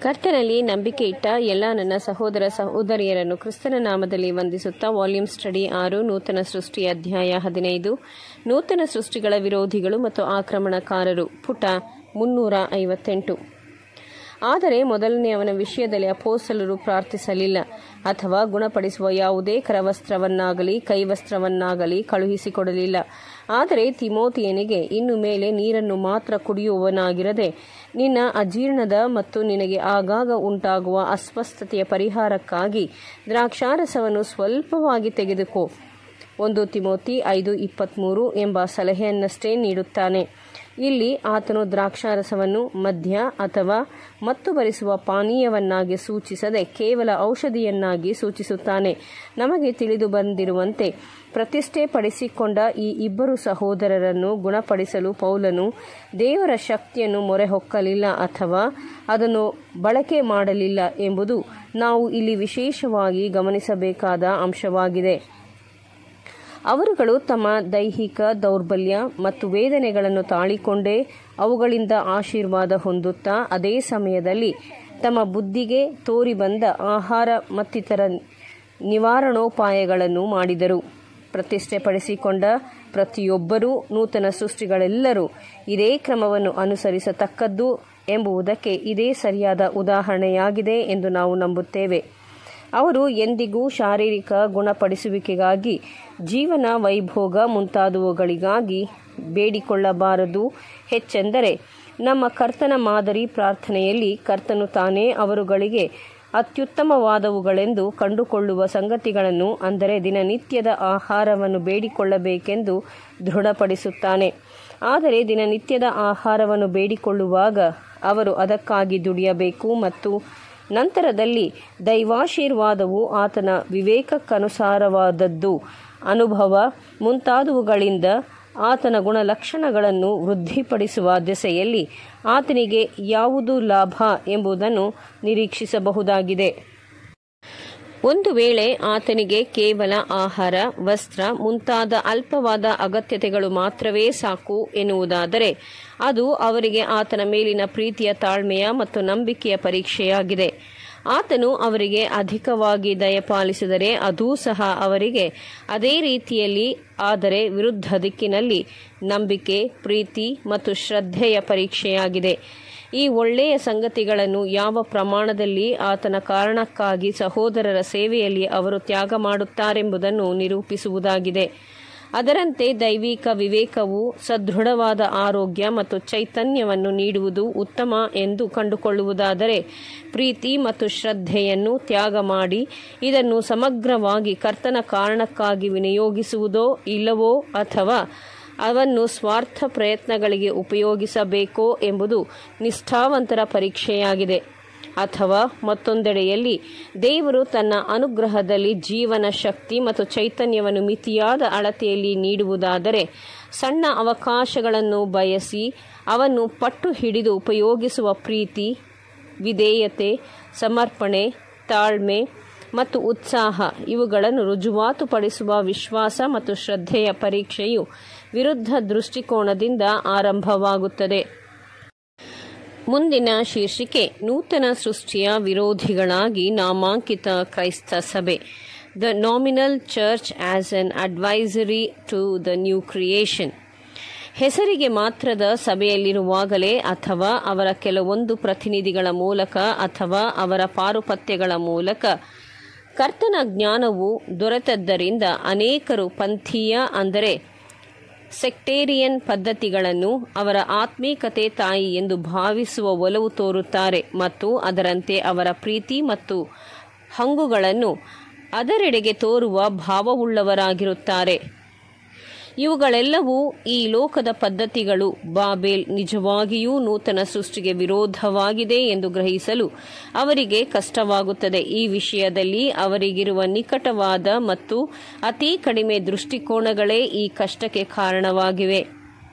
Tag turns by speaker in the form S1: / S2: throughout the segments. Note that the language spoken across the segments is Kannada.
S1: ಕರ್ತನಲ್ಲಿ ನಂಬಿಕೆ ಇಟ್ಟ ಎಲ್ಲ ನನ್ನ ಸಹೋದರ ಸಹೋದರಿಯರನ್ನು ಕ್ರಿಸ್ತನ ನಾಮದಲ್ಲಿ ವಂದಿಸುತ್ತಾ ವಾಲ್ಯೂಮ್ ಸ್ಟಡಿ ಆರು ನೂತನ ಸೃಷ್ಟಿ ಅಧ್ಯಾಯ ಹದಿನೈದು ನೂತನ ಸೃಷ್ಟಿಗಳ ವಿರೋಧಿಗಳು ಮತ್ತು ಆಕ್ರಮಣಕಾರರು ಪುಟ ಮುನ್ನೂರ ಐವತ್ತೆಂಟು ಆದರೆ ಮೊದಲನೆಯವನ ವಿಷಯದಲ್ಲಿ ಅಪೋಸಲರು ಪ್ರಾರ್ಥಿಸಲಿಲ್ಲ ಅಥವಾ ಗುಣಪಡಿಸುವ ಯಾವುದೇ ಕರವಸ್ತ್ರವನ್ನಾಗಲಿ ಕೈವಸ್ತ್ರವನ್ನಾಗಲಿ ಕಳುಹಿಸಿಕೊಡಲಿಲ್ಲ ಆದರೆ ತಿಮೋತಿಯನಿಗೆ ಇನ್ನು ಮೇಲೆ ನೀರನ್ನು ಮಾತ್ರ ಕುಡಿಯುವವನಾಗಿರದೆ ನಿನ್ನ ಅಜೀರ್ಣದ ಮತ್ತು ನಿನಗೆ ಆಗಾಗ ಉಂಟಾಗುವ ಅಸ್ವಸ್ಥತೆಯ ಪರಿಹಾರಕ್ಕಾಗಿ ದ್ರಾಕ್ಷಾರಸವನ್ನು ಸ್ವಲ್ಪವಾಗಿ ತೆಗೆದುಕೋ ಒಂದು ತಿಮೋತಿ ಐದು ಇಪ್ಪತ್ತ್ಮೂರು ಎಂಬ ಸಲಹೆಯನ್ನಷ್ಟೇ ನೀಡುತ್ತಾನೆ ಇಲ್ಲಿ ಆತನು ದ್ರಾಕ್ಷಾರಸವನ್ನು ಮದ್ಯ ಅಥವಾ ಮತ್ತು ಬರಿಸುವ ಪಾನೀಯವನ್ನಾಗಿ ಸೂಚಿಸದೆ ಕೇವಲ ಔಷಧಿಯನ್ನಾಗಿ ಸೂಚಿಸುತ್ತಾನೆ ನಮಗೆ ತಿಳಿದು ಬಂದಿರುವಂತೆ ಪ್ರತಿಷ್ಠೆ ಪಡಿಸಿಕೊಂಡ ಈ ಇಬ್ಬರು ಸಹೋದರರನ್ನು ಗುಣಪಡಿಸಲು ಪೌಲನು ದೇವರ ಶಕ್ತಿಯನ್ನು ಮೊರೆಹೊಕ್ಕಲಿಲ್ಲ ಅಥವಾ ಅದನ್ನು ಬಳಕೆ ಮಾಡಲಿಲ್ಲ ಎಂಬುದು ನಾವು ಇಲ್ಲಿ ವಿಶೇಷವಾಗಿ ಗಮನಿಸಬೇಕಾದ ಅಂಶವಾಗಿದೆ ಅವರುಗಳು ತಮ್ಮ ದೈಹಿಕ ದೌರ್ಬಲ್ಯ ಮತ್ತು ವೇದನೆಗಳನ್ನು ತಾಳಿಕೊಂಡೇ ಅವುಗಳಿಂದ ಆಶೀರ್ವಾದ ಹೊಂದುತ್ತಾ ಅದೇ ಸಮಯದಲ್ಲಿ ತಮ್ಮ ಬುದ್ಧಿಗೆ ತೋರಿ ಬಂದ ಆಹಾರ ಮತ್ತಿತರ ನಿವಾರಣೋಪಾಯಗಳನ್ನು ಮಾಡಿದರು ಪ್ರತಿಷ್ಠೆ ಪಡಿಸಿಕೊಂಡ ಪ್ರತಿಯೊಬ್ಬರೂ ನೂತನ ಸೃಷ್ಟಿಗಳೆಲ್ಲರೂ ಇದೇ ಕ್ರಮವನ್ನು ಅನುಸರಿಸತಕ್ಕದ್ದು ಎಂಬುದಕ್ಕೆ ಇದೇ ಸರಿಯಾದ ಉದಾಹರಣೆಯಾಗಿದೆ ಎಂದು ನಾವು ನಂಬುತ್ತೇವೆ ಅವರು ಎಂದಿಗೂ ಶಾರೀರಿಕ ಗುಣಪಡಿಸುವಿಕೆಗಾಗಿ ಜೀವನ ವೈಭೋಗ ಮುಂತಾದವುಗಳಿಗಾಗಿ ಬೇಡಿಕೊಳ್ಳಬಾರದು ಹೆಚ್ಚೆಂದರೆ ನಮ್ಮ ಕರ್ತನ ಮಾದರಿ ಪ್ರಾರ್ಥನೆಯಲ್ಲಿ ಕರ್ತನು ತಾನೇ ಅವರುಗಳಿಗೆ ಅತ್ಯುತ್ತಮವಾದವುಗಳೆಂದು ಕಂಡುಕೊಳ್ಳುವ ಸಂಗತಿಗಳನ್ನು ಅಂದರೆ ದಿನನಿತ್ಯದ ಆಹಾರವನ್ನು ಬೇಡಿಕೊಳ್ಳಬೇಕೆಂದು ದೃಢಪಡಿಸುತ್ತಾನೆ ಆದರೆ ದಿನನಿತ್ಯದ ಆಹಾರವನ್ನು ಬೇಡಿಕೊಳ್ಳುವಾಗ ಅವರು ಅದಕ್ಕಾಗಿ ದುಡಿಯಬೇಕು ಮತ್ತು ನಂತರದಲ್ಲಿ ದೈವಾಶೀರ್ವಾದವು ಆತನ ವಿವೇಕಕ್ಕನುಸಾರವಾದದ್ದು ಅನುಭವ ಮುಂತಾದವುಗಳಿಂದ ಆತನ ಗುಣಲಕ್ಷಣಗಳನ್ನು ವೃದ್ಧಿಪಡಿಸುವ ದೆಸೆಯಲ್ಲಿ ಆತನಿಗೆ ಯಾವುದು ಲಾಭ ಎಂಬುದನ್ನು ನಿರೀಕ್ಷಿಸಬಹುದಾಗಿದೆ ಒಂದು ವೇಳೆ ಆತನಿಗೆ ಕೇವಲ ಆಹಾರ ವಸ್ತ್ರ ಮುಂತಾದ ಅಲ್ಪವಾದ ಅಗತ್ಯತೆಗಳು ಮಾತ್ರವೇ ಸಾಕು ಎನ್ನುವುದಾದರೆ ಅದು ಅವರಿಗೆ ಆತನ ಮೇಲಿನ ಪ್ರೀತಿಯ ತಾಳ್ಮೆಯ ಮತ್ತು ನಂಬಿಕೆಯ ಪರೀಕ್ಷೆಯಾಗಿದೆ ಆತನು ಅವರಿಗೆ ಅಧಿಕವಾಗಿ ದಯಪಾಲಿಸಿದರೆ ಅದೂ ಸಹ ಅವರಿಗೆ ಅದೇ ರೀತಿಯಲ್ಲಿ ಆದರೆ ವಿರುದ್ಧ ದಿಕ್ಕಿನಲ್ಲಿ ನಂಬಿಕೆ ಪ್ರೀತಿ ಮತ್ತು ಶ್ರದ್ಧೆಯ ಪರೀಕ್ಷೆಯಾಗಿದೆ ಈ ಒಳ್ಳೆಯ ಸಂಗತಿಗಳನ್ನು ಯಾವ ಪ್ರಮಾಣದಲ್ಲಿ ಆತನ ಕಾರಣಕ್ಕಾಗಿ ಸಹೋದರರ ಸೇವೆಯಲ್ಲಿ ಅವರು ತ್ಯಾಗ ಮಾಡುತ್ತಾರೆಂಬುದನ್ನು ನಿರೂಪಿಸುವುದಾಗಿದೆ ಅದರಂತೆ ದೈವಿಕ ವಿವೇಕವು ಸದೃಢವಾದ ಆರೋಗ್ಯ ಮತ್ತು ಚೈತನ್ಯವನ್ನು ನೀಡುವುದು ಉತ್ತಮ ಎಂದು ಕಂಡುಕೊಳ್ಳುವುದಾದರೆ ಪ್ರೀತಿ ಮತ್ತು ಶ್ರದ್ಧೆಯನ್ನು ತ್ಯಾಗ ಮಾಡಿ ಇದನ್ನು ಸಮಗ್ರವಾಗಿ ಕರ್ತನ ಕಾರಣಕ್ಕಾಗಿ ವಿನಿಯೋಗಿಸುವುದೋ ಇಲ್ಲವೋ ಅಥವಾ ಅವನ್ನು ಸ್ವಾರ್ಥ ಪ್ರಯತ್ನಗಳಿಗೆ ಉಪಯೋಗಿಸಬೇಕೋ ಎಂಬುದು ನಿಷ್ಠಾವಂತರ ಪರೀಕ್ಷೆಯಾಗಿದೆ ಅಥವಾ ಮತ್ತೊಂದೆಡೆಯಲ್ಲಿ ದೇವರು ತನ್ನ ಅನುಗ್ರಹದಲ್ಲಿ ಜೀವನ ಶಕ್ತಿ ಮತ್ತು ಚೈತನ್ಯವನ್ನು ಮಿತಿಯಾದ ಅಳತೆಯಲ್ಲಿ ನೀಡುವುದಾದರೆ ಸಣ್ಣ ಅವಕಾಶಗಳನ್ನು ಬಯಸಿ ಅವನ್ನು ಪಟ್ಟು ಹಿಡಿದು ಉಪಯೋಗಿಸುವ ಪ್ರೀತಿ ವಿಧೇಯತೆ ಸಮರ್ಪಣೆ ತಾಳ್ಮೆ ಮತ್ತು ಉತ್ಸಾಹ ಇವುಗಳನ್ನು ರುಜುವಾತುಪಡಿಸುವ ವಿಶ್ವಾಸ ಮತ್ತು ಶ್ರದ್ಧೆಯ ಪರೀಕ್ಷೆಯು ವಿರುದ್ಧ ದೃಷ್ಟಿಕೋನದಿಂದ ಆರಂಭವಾಗುತ್ತದೆ ಮುಂದಿನ ಶೀರ್ಷಿಕೆ ನೂತನ ಸೃಷ್ಟಿಯ ವಿರೋಧಿಗಳಾಗಿ ನಾಮಾಂಕಿತ ಕ್ರೈಸ್ತ ಸಭೆ denominational church as an advisory to the new creation ಹೆಸರಿಗೆ ಮಾತ್ರದ ಸಭೆಯಲ್ಲಿರುವಾಗಲೇ ಅಥವಾ ಅವರ ಕೆಲವೊಂದು ಪ್ರತಿನಿಧಿಗಳ ಮೂಲಕ ಅಥವಾ ಅವರ ಪಾರುಪತ್ಯಗಳ ಮೂಲಕ ಕರ್ತನ ಜ್ಞಾನವು ದೊರೆತದ್ದರಿಂದ ಅನೇಕರು ಪಂಥೀಯ ಅಂದರೆ ಸೆಕ್ಟೇರಿಯನ್ ಪದ್ಧತಿಗಳನ್ನು ಅವರ ಆತ್ಮೀಕತೆ ತಾಯಿ ಎಂದು ಭಾವಿಸುವ ಒಲವು ತೋರುತ್ತಾರೆ ಮತ್ತು ಅದರಂತೆ ಅವರ ಪ್ರೀತಿ ಮತ್ತು ಹಂಗುಗಳನ್ನು ಅದರೆಡೆಗೆ ತೋರುವ ಭಾವವುಳ್ಳವರಾಗಿರುತ್ತಾರೆ ಇವುಗಳೆಲ್ಲವೂ ಈ ಲೋಕದ ಪದ್ಧತಿಗಳು ಬಾಬೇಲ್ ನಿಜವಾಗಿಯೂ ನೂತನ ಸೃಷ್ಟಿಗೆ ವಿರೋಧವಾಗಿದೆ ಎಂದು ಗ್ರಹಿಸಲು ಅವರಿಗೆ ಕಷ್ಟವಾಗುತ್ತದೆ ಈ ವಿಷಯದಲ್ಲಿ ಅವರಿಗಿರುವ ನಿಕಟವಾದ ಮತ್ತು ಅತಿ ಕಡಿಮೆ ದೃಷ್ಟಿಕೋನಗಳೇ ಈ ಕಷ್ಟಕ್ಕೆ ಕಾರಣವಾಗಿವೆ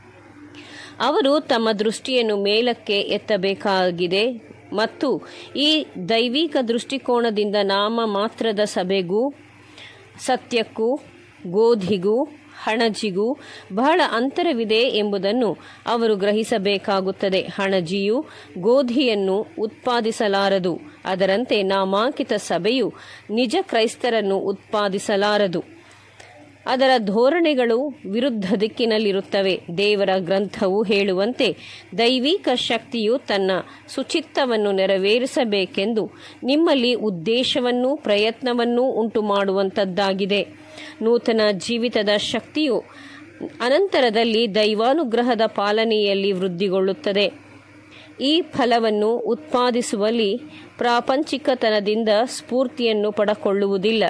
S1: ಅವರು ತಮ್ಮ ದೃಷ್ಟಿಯನ್ನು ಮೇಲಕ್ಕೆ ಎತ್ತಬೇಕಾಗಿದೆ ಮತ್ತು ಈ ದೈವಿಕ ದೃಷ್ಟಿಕೋನದಿಂದ ನಾಮ ಮಾತ್ರದ ಸಭೆಗೂ ಸತ್ಯಕ್ಕೂ ಗೋಧಿಗೂ ಹಣಜಿಗೂ ಬಹಳ ಅಂತರವಿದೆ ಎಂಬುದನ್ನು ಅವರು ಗ್ರಹಿಸಬೇಕಾಗುತ್ತದೆ ಹಣಜಿಯು ಗೋಧಿಯನ್ನು ಉತ್ಪಾದಿಸಲಾರದು ಅದರಂತೆ ನಾಮಾಂಕಿತ ಸಭೆಯು ನಿಜ ಕ್ರೈಸ್ತರನ್ನು ಉತ್ಪಾದಿಸಲಾರದು ಅದರ ಧೋರಣೆಗಳು ವಿರುದ್ಧ ದಿಕ್ಕಿನಲ್ಲಿರುತ್ತವೆ ದೇವರ ಗ್ರಂಥವು ಹೇಳುವಂತೆ ದೈವಿಕ ಶಕ್ತಿಯು ತನ್ನ ಸುಚಿತ್ತವನ್ನು ನೆರವೇರಿಸಬೇಕೆಂದು ನಿಮ್ಮಲ್ಲಿ ಉದ್ದೇಶವನ್ನೂ ಪ್ರಯತ್ನವನ್ನೂ ಉಂಟು ಮಾಡುವಂಥದ್ದಾಗಿದೆ ನೂತನ ಜೀವಿತದ ಶಕ್ತಿಯು ಅನಂತರದಲ್ಲಿ ದೈವಾನುಗ್ರಹದ ಪಾಲನೆಯಲ್ಲಿ ವೃದ್ಧಿಗೊಳ್ಳುತ್ತದೆ ಈ ಫಲವನ್ನು ಉತ್ಪಾದಿಸುವಲ್ಲಿ ಪ್ರಾಪಂಚಿಕತನದಿಂದ ಸ್ಫೂರ್ತಿಯನ್ನು ಪಡಕೊಳ್ಳುವುದಿಲ್ಲ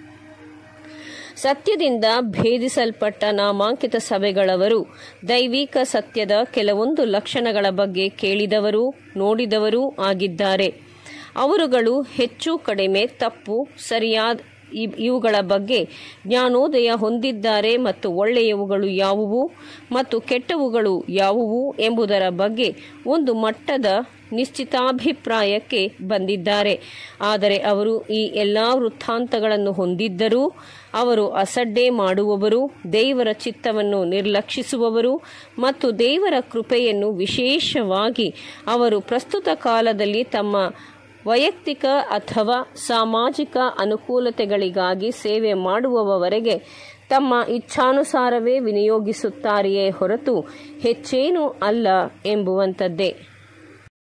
S1: ಸತ್ಯದಿಂದ ಭೇದಿಸಲ್ಪಟ್ಟ ನಾಮಾಂಕಿತ ಸಭೆಗಳವರು ದೈವಿಕ ಸತ್ಯದ ಕೆಲವೊಂದು ಲಕ್ಷಣಗಳ ಬಗ್ಗೆ ಕೇಳಿದವರೂ ನೋಡಿದವರೂ ಆಗಿದ್ದಾರೆ ಅವರುಗಳು ಹೆಚ್ಚು ಕಡಿಮೆ ತಪ್ಪು ಸರಿಯಾದ ಇ- ಇವುಗಳ ಬಗ್ಗೆ ಜ್ಞಾನೋದಯ ಹೊಂದಿದ್ದಾರೆ ಮತ್ತು ಒಳ್ಳೆಯವುಗಳು ಯಾವುವು ಮತ್ತು ಕೆಟ್ಟವುಗಳು ಯಾವುವು ಎಂಬುದರ ಬಗ್ಗೆ ಒಂದು ಮಟ್ಟದ ನಿಶ್ಚಿತಾಭಿಪ್ರಾಯಕ್ಕೆ ಬಂದಿದ್ದಾರೆ ಆದರೆ ಅವರು ಈ ಎಲ್ಲ ವೃತ್ತಾಂತಗಳನ್ನು ಹೊಂದಿದ್ದರೂ ಅವರು ಅಸಡ್ಡೆ ಮಾಡುವವರು ದೇವರ ಚಿತ್ತವನ್ನು ನಿರ್ಲಕ್ಷಿಸುವವರು ಮತ್ತು ದೇವರ ಕೃಪೆಯನ್ನು ವಿಶೇಷವಾಗಿ ಅವರು ಪ್ರಸ್ತುತ ಕಾಲದಲ್ಲಿ ತಮ್ಮ ವೈಯಕ್ತಿಕ ಅಥವಾ ಸಾಮಾಜಿಕ ಅನುಕೂಲತೆಗಳಿಗಾಗಿ ಸೇವೆ ಮಾಡುವವರೆಗೆ ತಮ್ಮ ಇಚ್ಛಾನುಸಾರವೇ ವಿನಿಯೋಗಿಸುತ್ತಾರೆಯೇ ಹೊರತು ಹೆಚ್ಚೇನೂ ಅಲ್ಲ ಎಂಬುವಂಥದ್ದೇ